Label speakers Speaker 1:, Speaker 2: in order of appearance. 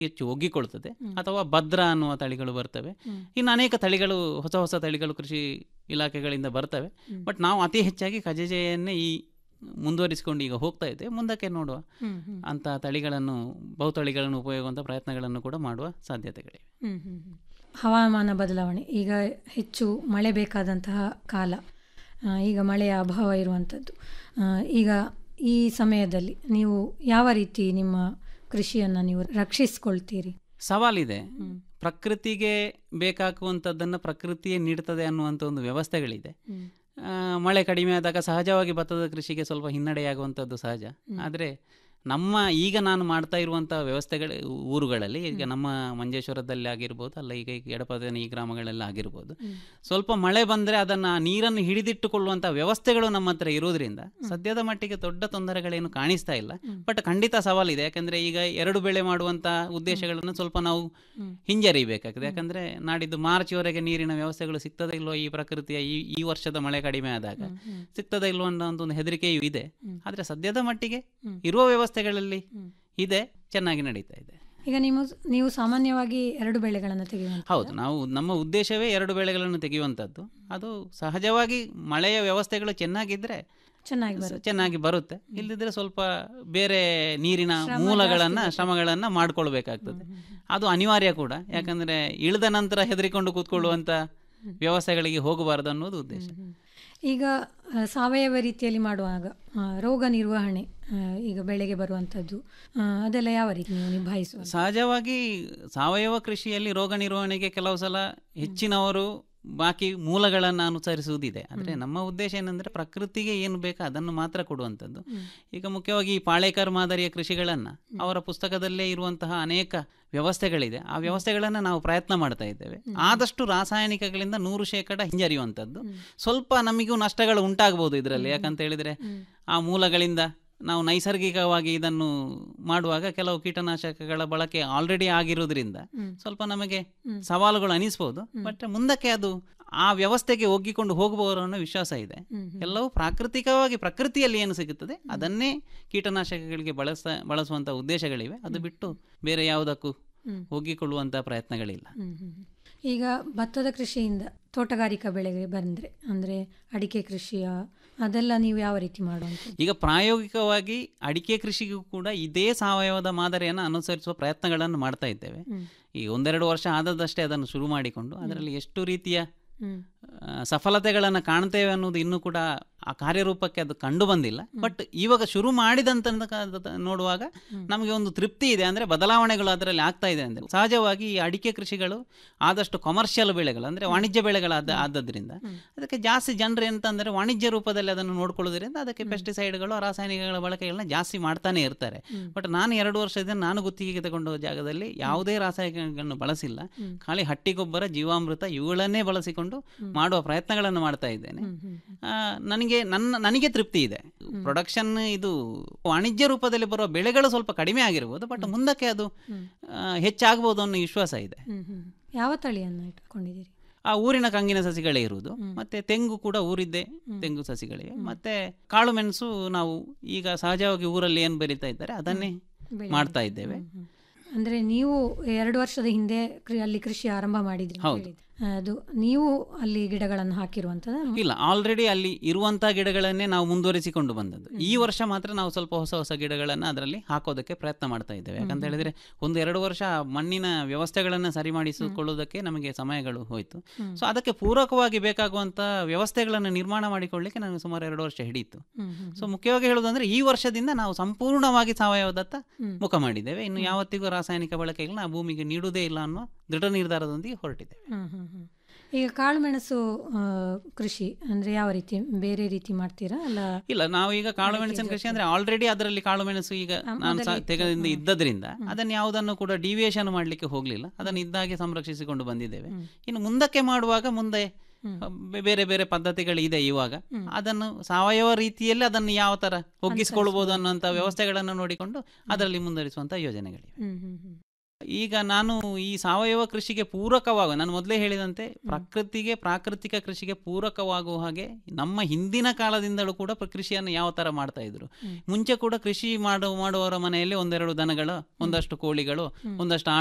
Speaker 1: ಹೆಚ್ಚು ಒಗ್ಗಿಕೊಳ್ತದೆ ಅಥವಾ ಭದ್ರ ಅನ್ನುವ ತಳಿಗಳು ಬರ್ತವೆ
Speaker 2: ಹ್ಮ್.
Speaker 1: ಇನ್ನು ಅನೇಕ ತಳಿಗಳು ಹೊಸ ಹೊಸ ತಳಿಗಳು ಕೃಷಿ ಇಲಾಖೆಗಳಿಂದ ಬರ್ತವೆ
Speaker 2: ಹ್ಮ್.
Speaker 1: ಬಟ್ ನಾವು ಅತಿ ಹೆಚ್ಚಾಗಿ ಕಜೆಜೆಯನ್ನೇ ಈ ಮುಂದುವರಿಸಿಕೊಂಡು ಈಗ ಹೋಗ್ತಾ ಇದ್ದೇವೆ ಮುಂದಕ್ಕೆ ನೋಡುವ
Speaker 2: ಹ್ಮ್, ಹ್ಮ್.
Speaker 1: ಅಂತ ತಳಿಗಳನ್ನು ಬಹುತಳಿಗಳನ್ನು ಉಪಯೋಗುವಂಥ ಪ್ರಯತ್ನಗಳನ್ನು ಕೂಡ ಮಾಡುವ ಸಾಧ್ಯತೆಗಳಿವೆ
Speaker 2: ಹ್ಮ್, ಹ್ಮ್, ಹ್ಮ್. ಹವಾಮಾನ ಬದಲಾವಣೆ ಈಗ ಹೆಚ್ಚು ಮಳೆ ಬೇಕಾದಂತಹ ಕಾಲ ಆ, ಈಗ ಮಳೆಯ ಅಭಾವ ಇರುವಂಥದ್ದು ಆ, ಈಗ ಈ ಸಮಯದಲ್ಲಿ ನೀವು ಯಾವ ರೀತಿ ನಿಮ್ಮ ಕೃಷಿಯನ್ನು ನೀವು ರಕ್ಷಿಸ್ಕೊಳ್ತೀರಿ
Speaker 1: ಸವಾಲಿದೆ
Speaker 2: ಹ್ಮ್.
Speaker 1: ಪ್ರಕೃತಿಗೆ ಬೇಕಾಗುವಂಥದ್ದನ್ನು ಪ್ರಕೃತಿಯೇ ನೀಡ್ತದೆ ಅನ್ನುವಂಥ ಒಂದು ವ್ಯವಸ್ಥೆಗಳಿದೆ
Speaker 2: ಹ್ಮ್.
Speaker 1: ಆ, ಮಳೆ ಕಡಿಮೆ ಆದಾಗ ಸಹಜವಾಗಿ ಭತ್ತದ ಕೃಷಿಗೆ ಸ್ವಲ್ಪ ಹಿನ್ನಡೆಯಾಗುವಂಥದ್ದು ಸಹಜ ಆದರೆ ನಮ್ಮ ಈಗ ನಾನು ಮಾಡ್ತಾ ಇರುವಂಥ ವ್ಯವಸ್ಥೆಗಳ ಊರುಗಳಲ್ಲಿ ಈಗ ನಮ್ಮ ಮಂಜೇಶ್ವರದಲ್ಲಿ ಆಗಿರ್ಬೋದು ಅಲ್ಲ ಈಗ ಈಗ ಎಡಪದನ ಈ ಗ್ರಾಮಗಳೆಲ್ಲ ಆಗಿರ್ಬೋದು
Speaker 2: ಹ್ಮ್.
Speaker 1: ಸ್ವಲ್ಪ ಮಳೆ ಬಂದರೆ ಅದನ್ನು ಆ ನೀರನ್ನು ಹಿಡಿದಿಟ್ಟುಕೊಳ್ಳುವಂಥ ವ್ಯವಸ್ಥೆಗಳು ನಮ್ಮ ಹತ್ರ ಇರೋದ್ರಿಂದ ಸದ್ಯದ ಮಟ್ಟಿಗೆ ದೊಡ್ಡ ತೊಂದರೆಗಳೇನು ಕಾಣಿಸ್ತಾ ಇಲ್ಲ ಬಟ್ ಖಂಡಿತ ಸವಾಲಿದೆ ಯಾಕಂದರೆ ಈಗ ಎರಡು ಬೆಳೆ ಮಾಡುವಂಥ ಉದ್ದೇಶಗಳನ್ನು ಸ್ವಲ್ಪ ನಾವು
Speaker 2: ಹ್ಮ್.
Speaker 1: ಹಿಂಜರಿಬೇಕಾಗ್ತದೆ ಯಾಕಂದರೆ ನಾಡಿದ್ದು ಮಾರ್ಚ್ವರೆಗೆ ನೀರಿನ ವ್ಯವಸ್ಥೆಗಳು ಸಿಗ್ತದೆ ಇಲ್ವೋ ಈ ಪ್ರಕೃತಿಯ ಈ ಈ ವರ್ಷದ ಮಳೆ ಕಡಿಮೆ ಆದಾಗ
Speaker 2: ಹ್ಮ್, ಹ್ಮ್.
Speaker 1: ಸಿಗ್ತದೆ ಇಲ್ವೋ ಅನ್ನೋ ಒಂದು ಹೆದರಿಕೆಯೂ ಇದೆ
Speaker 2: ಹ್ಮ್.
Speaker 1: ಆದರೆ ಸದ್ಯದ ಮಟ್ಟಿಗೆ
Speaker 2: ಹ್ಮ್.
Speaker 1: ಇರುವ ವ್ಯವಸ್ಥೆಗಳಲ್ಲಿ
Speaker 2: ಹ್ಮ್.
Speaker 1: ಇದೆ ಚೆನ್ನಾಗಿ ನಡೀತಾ ಇದೆ
Speaker 2: ಈಗ ನೀವು ನೀವು ಸಾಮಾನ್ಯವಾಗಿ ಎರಡು ಬೆಳೆಗಳನ್ನು ತೆಗೆಯುವಂಥ
Speaker 1: ಹೌದು ನಾವು ನಮ್ಮ ಉದ್ದೇಶವೇ ಎರಡು ಬೆಳೆಗಳನ್ನು ತೆಗೆಯುವಂಥದ್ದು ಅದು ಸಹಜವಾಗಿ ಮಳೆಯ ವ್ಯವಸ್ಥೆಗಳು ಚೆನ್ನಾಗಿದ್ದರೆ
Speaker 2: ಚೆನ್ನಾಗಿ ಬರುತ್ತೆ
Speaker 1: ಚೆನ್ನಾಗಿ ಬರುತ್ತೆ ಇಲ್ಲದಿದ್ರೆ ಸ್ವಲ್ಪ ಬೇರೆ ನೀರಿನ
Speaker 2: ಶ್ರಮ
Speaker 1: ಮೂಲಗಳನ್ನು
Speaker 2: ಜಾಸ್ತಿ
Speaker 1: ಶ್ರಮಗಳನ್ನು ಮಾಡ್ಕೊಳ್ಬೇಕಾಗ್ತದೆ ಅದು ಅನಿವಾರ್ಯ ಕೂಡ ಯಾಕಂದ್ರೆ ಇಳಿದ ನಂತರ ಹೆದರಿಕೊಂಡು ಕೂತ್ಕೊಳ್ಳುವಂತ ವ್ಯವಸ್ಥೆಗಳಿಗೆ ಹೋಗಬಾರದು ಅನ್ನೋದು ಉದ್ದೇಶ
Speaker 2: ಹ್ಮ್. ಈಗ ಆ, ಸಾವಯವ ರೀತಿಯಲ್ಲಿ ಮಾಡುವಾಗ ಆ, ರೋಗ ನಿರ್ವಹಣೆ ಆ, ಈಗ ಬೆಳೆಗೆ ಬರುವಂಥದ್ದು ಆ, ಅದೆಲ್ಲ ಯಾವ ರೀತಿ ನೀವು ನಿಭಾಯಿಸುವ
Speaker 1: ಸಹಜವಾಗಿ ಸಾವಯವ ಕೃಷಿಯಲ್ಲಿ ರೋಗ ನಿರ್ವಹಣೆಗೆ ಕೆಲವು ಸಲ ಹೆಚ್ಚಿನವರು ಬಾಕಿ ಮೂಲಗಳನ್ನು ಅನುಸರಿಸುವುದಿದೆ ಆದರೆ ನಮ್ಮ ಉದ್ದೇಶ ಏನಂದರೆ ಪ್ರಕೃತಿಗೆ ಏನು ಬೇಕೋ ಅದನ್ನು ಮಾತ್ರ ಕೊಡುವಂಥದ್ದು ಈಗ ಮುಖ್ಯವಾಗಿ ಈ ಪಾಳೇಕರ್ ಮಾದರಿಯ ಕೃಷಿಗಳನ್ನು ಅವರ ಪುಸ್ತಕದಲ್ಲೇ ಇರುವಂತಹ ಅನೇಕ ವ್ಯವಸ್ಥೆಗಳಿದೆ ಆ ವ್ಯವಸ್ಥೆಗಳನ್ನು ನಾವು ಪ್ರಯತ್ನ ಮಾಡ್ತಾ ಇದ್ದೇವೆ ಆದಷ್ಟು ರಾಸಾಯನಿಕಗಳಿಂದ ನೂರು ಶೇಕಡ ಹಿಂಜರಿಯುವಂಥದ್ದು ಸ್ವಲ್ಪ ನಮಗೂ ನಷ್ಟಗಳು ಉಂಟಾಗಬಹುದು ಇದರಲ್ಲಿ ಯಾಕಂತ ಹೇಳಿದರೆ ಆ ಮೂಲಗಳಿಂದ ನಾವು ನೈಸರ್ಗಿಕವಾಗಿ ಇದನ್ನು ಮಾಡುವಾಗ ಕೆಲವು ಕೀಟನಾಶಕಗಳ ಬಳಕೆ ಆಲ್ರೆಡಿ ಆಗಿರೋದ್ರಿಂದ ಸ್ವಲ್ಪ ನಮಗೆ ಸವಾಲುಗಳು ಅನಿಸ್ಬೋದು ಬಟ್ ಮುಂದಕ್ಕೆ ಅದು ಆ ವ್ಯವಸ್ಥೆಗೆ ಒಗ್ಗಿಕೊಂಡು ಹೋಗಬಹುದು ಅನ್ನೋ ವಿಶ್ವಾಸ ಇದೆ ಎಲ್ಲವೂ ಪ್ರಾಕೃತಿಕವಾಗಿ ಪ್ರಕೃತಿಯಲ್ಲಿ ಏನು ಸಿಗುತ್ತದೆ ಅದನ್ನೇ ಕೀಟನಾಶಕಗಳಿಗೆ ಬಳಸ ಬಳಸುವಂಥ ಉದ್ದೇಶಗಳಿವೆ ಅದು ಬಿಟ್ಟು ಬೇರೆ ಯಾವುದಕ್ಕೂ ಒಗ್ಗಿಕೊಳ್ಳುವಂಥ ಪ್ರಯತ್ನಗಳಿಲ್ಲ
Speaker 2: ಹ್ಮ್, ಹ್ಮ್, ಹ್ಮ್. ಈಗ ಭತ್ತದ ಕೃಷಿಯಿಂದ ತೋಟಗಾರಿಕಾ ಬೆಳೆಗೆ ಬಂದರೆ ಅಂದರೆ ಅಡಿಕೆ ಕೃಷಿಯ ಅದೆಲ್ಲ ನೀವು ಯಾವ ರೀತಿ ಮಾಡುವಂಥದ್ದು
Speaker 1: ಈಗ ಪ್ರಾಯೋಗಿಕವಾಗಿ ಅಡಿಕೆ ಕೃಷಿಗೂ ಕೂಡ ಇದೇ ಸಾವಯವದ ಮಾದರಿಯನ್ನು ಅನುಸರಿಸುವ ಪ್ರಯತ್ನಗಳನ್ನು ಮಾಡ್ತಾ ಇದ್ದೇವೆ
Speaker 2: ಹ್ಮ್.
Speaker 1: ಈ ಒಂದೆರಡು ವರ್ಷ ಆದದಷ್ಟೇ ಅದನ್ನು ಶುರು ಮಾಡಿಕೊಂಡು ಅದರಲ್ಲಿ ಎಷ್ಟು ರೀತಿಯ
Speaker 2: ಹ್ಮ್.
Speaker 1: ಸಫಲತೆಗಳನ್ನು ಕಾಣ್ತೇವೆ ಅನ್ನೋದು ಇನ್ನೂ ಕೂಡ ಆ ಕಾರ್ಯರೂಪಕ್ಕೆ ಅದು ಕಂಡು ಬಂದಿಲ್ಲ ಬಟ್ ಇವಾಗ ಶುರು ಮಾಡಿದಂತ ನೋಡುವಾಗ ನಮಗೆ ಒಂದು ತೃಪ್ತಿ ಇದೆ ಅಂದರೆ ಬದಲಾವಣೆಗಳು ಅದರಲ್ಲಿ ಆಗ್ತಾ ಇದೆ ಅಂದರೆ ಸಹಜವಾಗಿ ಈ ಅಡಿಕೆ ಕೃಷಿಗಳು ಆದಷ್ಟು ಕಮರ್ಷಿಯಲ್ ಬೆಳೆಗಳು ಅಂದರೆ ವಾಣಿಜ್ಯ ಬೆಳೆಗಳಾದ ಆದದ್ರಿಂದ ಅದಕ್ಕೆ ಜಾಸ್ತಿ ಜನರು ಎಂತಂದರೆ ವಾಣಿಜ್ಯ ರೂಪದಲ್ಲಿ ಅದನ್ನು ನೋಡ್ಕೊಳ್ಳೋದ್ರಿಂದ ಅದಕ್ಕೆ ಪೆಸ್ಟಿಸೈಡ್ಗಳು ರಾಸಾಯನಿಕಗಳ ಬಳಕೆಗಳನ್ನ ಜಾಸ್ತಿ ಮಾಡ್ತಾನೆ ಇರ್ತಾರೆ ಬಟ್ ನಾನು ಎರಡು ವರ್ಷದಿಂದ ನಾನು ಗುತ್ತಿಗೆಗೆ ತಗೊಂಡ ಜಾಗದಲ್ಲಿ ಯಾವುದೇ ರಾಸಾಯನಿಕಗಳನ್ನು ಬಳಸಿಲ್ಲ ಖಾಲಿ ಹಟ್ಟಿ ಗೊಬ್ಬರ ಜೀವಾಮೃತ ಇವುಗಳನ್ನೇ ಬಳಸಿಕೊಂಡು ಮಾಡುವ ಪ್ರಯತ್ನಗಳನ್ನು ಮಾಡ್ತಾ ಇದ್ದೇನೆ ಆ, ನನಗೆ ನನ್ನ ನನಗೆ ತೃಪ್ತಿ ಇದೆ ಪ್ರೊಡಕ್ಷನ್ ಇದು ವಾಣಿಜ್ಯ ರೂಪದಲ್ಲಿ ಬರುವ ಬೆಳೆಗಳು ಸ್ವಲ್ಪ ಕಡಿಮೆ ಆಗಿರ್ಬೋದು ಬಟ್ ಮುಂದಕ್ಕೆ ಅದು ಆ, ಹೆಚ್ಚಾಗ್ಬೋದು ಅನ್ನೋ ವಿಶ್ವಾಸ ಇದೆ
Speaker 2: ಹ್ಮ್, ಹ್ಮ್. ಯಾವ ತಳಿಯನ್ನು ಇಟ್ಕೊಂಡಿದ್ದೀರಿ
Speaker 1: ಆ ಊರಿನ ಕಂಗಿನ ಸಸಿಗಳೇ ಇರುವುದು ಮತ್ತೆ ತೆಂಗು ಕೂಡ ಊರಿದ್ದೇ ತೆಂಗು ಸಸಿಗಳಿವೆ ಮತ್ತೆ ಕಾಳು ಮೆಣಸು ನಾವು ಈಗ ಸಹಜವಾಗಿ ಊರಲ್ಲಿ ಏನು ಬೆಳೀತಾ ಇದ್ದಾರೆ ಅದನ್ನೇ
Speaker 2: ಬೆಳೆ
Speaker 1: ಮಾಡ್ತಾ ಇದ್ದೇವೆ
Speaker 2: ಹ್ಮ್. ಅಂದ್ರೆ ನೀವು ಎರಡು ವರ್ಷದ ಹಿಂದೆ ಕೃ- ಅಲ್ಲಿ ಕೃಷಿ ಆರಂಭ ಮಾಡಿದ್ರಿ ಅಂತ
Speaker 1: ಹೌದು.
Speaker 2: ಹೇಳಿದ್ರಿ. ಅದು ನೀವು ಅಲ್ಲಿ ಗಿಡಗಳನ್ನು ಹಾಕಿರುವಂತದ
Speaker 1: ಇಲ್ಲ ಆಲ್ರೆಡಿ ಅಲ್ಲಿ ಇರುವಂತಹ ಗಿಡಗಳನ್ನೇ ನಾವು ಮುಂದುವರಿಸಿಕೊಂಡು ಬಂದದ್ದು ಈ ವರ್ಷ ಮಾತ್ರ ನಾವು ಸ್ವಲ್ಪ ಹೊಸ ಹೊಸ ಗಿಡಗಳನ್ನು ಅದರಲ್ಲಿ ಹಾಕೋದಕ್ಕೆ ಪ್ರಯತ್ನ ಮಾಡ್ತಾ ಇದ್ದೇವೆ ಯಾಕಂತ ಹೇಳಿದ್ರೆ ಒಂದು ಎರಡು ವರ್ಷ ಮಣ್ಣಿನ ವ್ಯವಸ್ಥೆಗಳನ್ನು ಸರಿ ಮಾಡಿಸಿಕೊಳ್ಳೋದಕ್ಕೆ ನಮಗೆ ಸಮಯಗಳು ಹೋಯಿತು ಸೊ ಅದಕ್ಕೆ ಪೂರಕವಾಗಿ ಬೇಕಾಗುವಂತ ವ್ಯವಸ್ಥೆಗಳನ್ನು ನಿರ್ಮಾಣ ಮಾಡಿಕೊಳ್ಳಿಕ್ಕೆ ನಮಗೆ ಸುಮಾರು ಎರಡು ವರ್ಷ ಹಿಡಿಯಿತು ಸೊ ಮುಖ್ಯವಾಗಿ ಹೇಳೋದಂದ್ರೆ ಈ ವರ್ಷದಿಂದ ನಾವು ಸಂಪೂರ್ಣವಾಗಿ ಸಾವಯವದತ್ತ ಮುಖ ಮಾಡಿದ್ದೇವೆ ಇನ್ನು ಯಾವತ್ತಿಗೂ ರಾಸಾಯನಿಕ ಬಳಕೆಗಳನ್ನ ಆ ಭೂಮಿಗೆ ನೀಡುವುದೇ ಇಲ್ಲ ಅನ್ನೋ ದೃಢ ನಿರ್ಧಾರದೊಂದಿಗೆ ಹೊರಟಿದ್ದೇವೆ
Speaker 2: ಹ್ಮ್ ಹ್ಮ್ ಹ್ಮ್. ಈಗ ಕಾಳುಮೆಣಸು ಆ, ಕೃಷಿ ಅಂದ್ರೆ ಯಾವ ರೀತಿ ಬೇರೆ ರೀತಿ ಮಾಡ್ತೀರಾ ಅಲ್ಲ
Speaker 1: ಇಲ್ಲ ನಾವು ಈಗ ಕಾಳು ಮೆಣಸಿನ ಕೃಷಿ ಅಂದ್ರೆ ಆಲ್ರೆಡಿ ಅದರಲ್ಲಿ ಕಾಳು ಮೆಣಸು ಈಗ ನಾನು ಸಹ ತೆಗೆದಿಂದ ಇದ್ದದ್ರಿಂದ ಅದನ್ನು ಯಾವುದನ್ನು ಕೂಡ ಡಿವಿಯೇಷನ್ ಮಾಡಲಿಕ್ಕೆ ಹೋಗಲಿಲ್ಲ ಅದನ್ನು ಇದ್ದಾಗೆ ಸಂರಕ್ಷಿಸಿಕೊಂಡು ಬಂದಿದ್ದೇವೆ ಇನ್ನು ಮುಂದಕ್ಕೆ ಮಾಡುವಾಗ ಮುಂದೆ ಬೆ- ಬೇರೆ ಬೇರೆ ಪದ್ಧತಿಗಳಿದೆ ಇವಾಗ ಅದನ್ನು ಸಾವಯವ ರೀತಿಯಲ್ಲಿ ಅದನ್ನು ಯಾವ ತರ ಒಗ್ಗಿಸಿಕೊಳ್ಬಹುದು ಅನ್ನುವಂಥ ವ್ಯವಸ್ಥೆಗಳನ್ನು ನೋಡಿಕೊಂಡು ಅದರಲ್ಲಿ ಮುಂದುವರಿಸುವಂತ ಯೋಜನೆಗಳಿವೆ
Speaker 2: ಹ್ಮ್ ಹ್ಮ್ ಹ್ಮ್
Speaker 1: ಈಗ ನಾನು ಈ ಸಾವಯವ ಕೃಷಿಗೆ ಪೂರಕವಾಗುವ ನಾನು ಮೊದಲೇ ಹೇಳಿದಂತೆ ಪ್ರಕೃತಿಗೆ ಪ್ರಾಕೃತಿಕ ಕೃಷಿಗೆ ಪೂರಕವಾಗುವ ಹಾಗೆ ನಮ್ಮ ಹಿಂದಿನ ಕಾಲದಿಂದಲೂ ಕೂಡ ಪ್ರ- ಕೃಷಿಯನ್ನು ಯಾವ ತರ ಮಾಡ್ತಾ ಇದ್ರು ಮುಂಚೆ ಕೂಡ ಕೃಷಿ ಮಾಡು ಮಾಡುವವರ ಮನೆಯಲ್ಲಿ ಒಂದೆರಡು ದನಗಳು ಒಂದಷ್ಟು ಕೋಳಿಗಳು ಒಂದಷ್ಟು